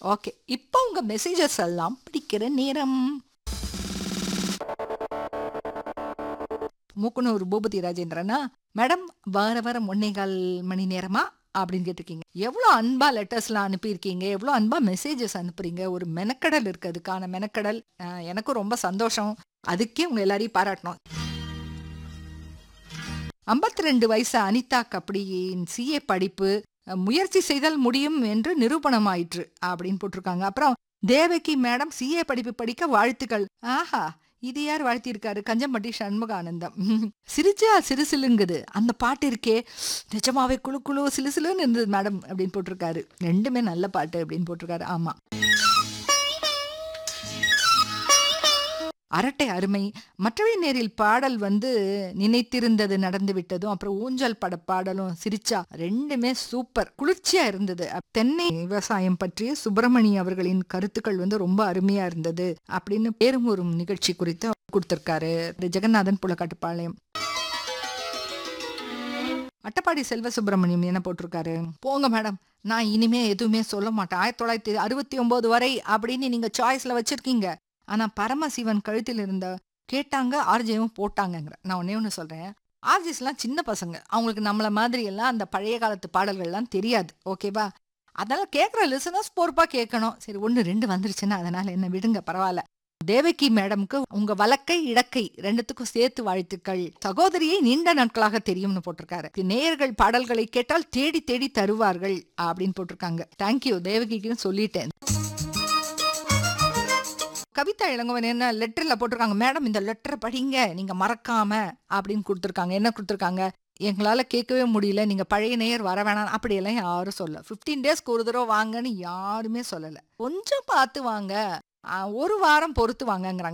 okay இப்போ உங்க messages எல்லாம் பிடிக்கிற நேரம் மூக்குனூர் பூபதி ராஜேந்திரனா மேடம் வார வாரம் ஒன்னே கால் மணி நேரமா அப்படின்னு கேட்டிருக்கீங்க எவ்வளோ அன்பா லெட்டர்ஸ்லாம் அனுப்பியிருக்கீங்க எவ்வளோ அன்பா மெசேஜஸ் அனுப்புறீங்க ஒரு மெனக்கடல் இருக்கு அதுக்கான மெனக்கடல் அஹ், எனக்கும் ரொம்ப சந்தோஷம் அதுக்கே உங்க எல்லாரையும் பாராட்டணும் ஐம்பத்தி ரெண்டு வயசு அனிதா கபடியின் சிஏ படிப்பு அஹ், முயற்சி செய்தால் முடியும் என்று நிரூபணமாயிற்று அப்படின்னு போட்டிருக்காங்க அப்புறம் தேவகி மேடம் சிஏ படிப்பு படிக்க வாழ்த்துக்கள் ஆஹா இது யார் வாழ்த்தியிருக்காரு கஞ்சம்பட்டி சண்முகானந்தம் சிரிச்சா சிறுசிலுங்குது அந்த பாட்டு இருக்கே நிஜமாவே குழு குழு சிலுசிலுன்னு இருந்தது மேடம் அப்படின்னு போட்டிருக்காரு ரெண்டுமே நல்ல பாட்டு அப்படின்னு போட்டிருக்காரு ஆமா அரட்டை அருமை மற்றவை நேரில் பாடல் வந்து நினைத்திருந்தது நடந்து விட்டதும் அப்புறம் ஊஞ்சல் பட பாடலும் சிரிச்சா ரெண்டுமே சூப்பர் குளிர்ச்சியா இருந்தது அப்~ தென்னை விவசாயம் பற்றிய சுப்பிரமணி அவர்களின் கருத்துக்கள் வந்து ரொம்ப அருமையா இருந்தது அப்படின்னு பேரும் ஒரு நிகழ்ச்சி குறித்து கொடுத்திருக்காரு ஜெகநாதன் புலக்காட்டுப்பாளையம் அட்டப்பாடி செல்வ சுப்பிரமணியம் என்ன போட்டிருக்காரு போங்க மேடம் நான் இனிமே எதுவுமே சொல்ல மாட்டேன் ஆயிரத்தி தொள்ளாயிரத்தி அறுபத்தி ஒன்பது வரை அப்படின்னு நீங்க சாய்ஸ்ல வச்சிருக்கீங்க ஆனா பரமசிவன் கழுத்தில் இருந்த கேட்டாங்க ஆர்ஜேவும் போட்டாங்கங்கிற நான் ஒன்னே ஒன்று சொல்றேன் ஆர்ஜிஸ்லாம் சின்ன பசங்க அவங்களுக்கு நம்மள மாதிரி எல்லாம் அந்த பழைய காலத்து பாடல்கள்லாம் தெரியாது ஓகேவா அதனால கேட்குற லிசனர்ஸ் பொறுப்பா கேட்கணும் சரி ஒன்று ரெண்டு வந்துருச்சுன்னா அதனால என்ன விடுங்க பரவாயில்ல தேவகி மேடம்க்கு உங்க வலக்கை இடக்கை ரெண்டுத்துக்கும் சேர்த்து வாழ்த்துக்கள் சகோதரியை நீண்ட நாட்களாக தெரியும்னு போட்டிருக்காரு நேயர்கள் பாடல்களை கேட்டால் தேடி தேடி தருவார்கள் அப்படின்னு போட்டிருக்காங்க தேங்க்யூ தேவகிக்குன்னு சொல்லிட்டேன் கவிதா இளங்கோவன் என்ன லெட்டர்ல போட்டிருக்காங்க மேடம் இந்த லெட்டரை படிங்க நீங்க மறக்காம அப்படின்னு கொடுத்துருக்காங்க என்ன கொடுத்துருக்காங்க எங்களால கேட்கவே முடியல நீங்க பழைய நேயர் வர வேணாம் அப்படியெல்லாம் யாரும் சொல்ல 15 டேஸ்க்கு ஒரு தடவை வாங்கன்னு யாருமே சொல்லல கொஞ்சம் பார்த்து வாங்க ஆ, ஒரு வாரம் பொறுத்து வாங்கங்கிறாங்க